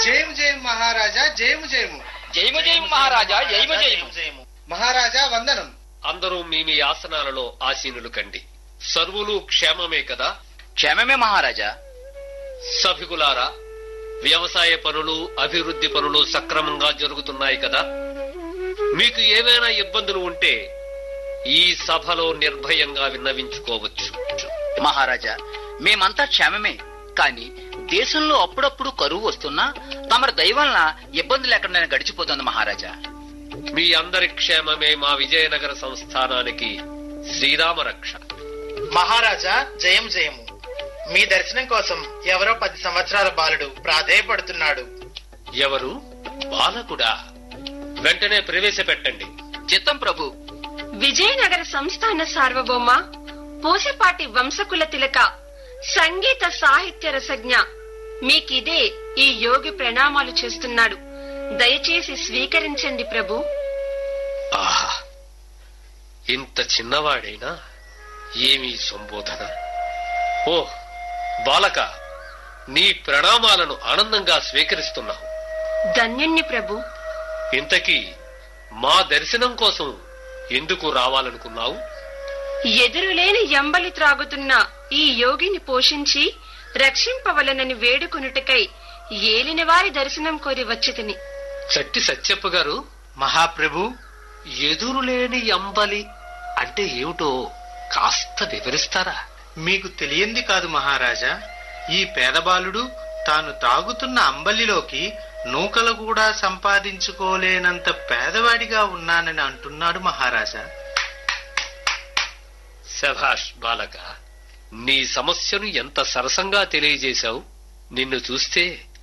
జయము జయము మహారాజా జయము జయము జయము జయము మహారాజా జయము జయము జయము మహారాజా వందనం అందరూ మీ మీ ఆసనాలలో ఆసీనులు కండి సర్వులు క్షేమమే కదా క్షేమమే మహారాజా సభికులారా వ్యవసాయ పనులు అభివృద్ధి పనులు సక్రమంగా జరుగుతున్నాయి కదా మీకు ఏమైనా ఇబ్బందులు ఉంటే ఈ సభలో నిర్భయంగా విన్నవించుకోవచ్చు మహారాజా మేమంతా క్షేమమే కాని దేశంలో అప్పుడప్పుడు కరువు వస్తున్నా తమరి దయ వలన ఇబ్బంది లేకుండా గడిచిపోతుంది మహారాజా మీ అందరి క్షేమమే మా విజయనగర సంస్థానానికి శ్రీరామ రక్ష మహారాజా జయం జయము మీ దర్శనం కోసం ఎవరో పది సంవత్సరాల బాలుడు ప్రాధేయపడుతున్నాడు ఎవరు బాలకుడా వెంటనే ప్రవేశపెట్టండి చిత్తం ప్రభు విజయనగర సంస్థాన సార్వభౌమ పూసపాటి వంశకుల తిలక సంగీత సాహిత్య రసజ్ఞ మీకిదే ఈ యోగి ప్రణామాలు చేస్తున్నాడు దయచేసి స్వీకరించండి ప్రభు ఆహా ఇంత చిన్నవాడైనా ఏమీ సంబోధన ఓ బాలక నీ ప్రణామాలను ఆనందంగా స్వీకరిస్తున్నావు ధన్యుణ్ణి ప్రభు ఇంతకీ మా దర్శనం కోసం ఎందుకు రావాలనుకున్నావు ఎదురులేని ఎంబలి త్రాగుతున్న ఈ యోగిని పోషించి రక్షింపవలనని వేడుకొనుటకై ఏలినవారి దర్శనం కోరి వచ్చితిని చట్టి సత్యప్ప గారు మహాప్రభు ఎదురులేని అంబలి అంటే ఏమిటో కాస్త వివరిస్తారా మీకు తెలియంది కాదు మహారాజా ఈ పేదబాలుడు తాను తాగుతున్న అంబలిలోకి నూకలు కూడా సంపాదించుకోలేనంత పేదవాడిగా ఉన్నానని అంటున్నాడు మహారాజా శభాష్ బాలక నీ సమస్యను ఎంత సరసంగా తెలియజేశావు నిన్ను చూస్తే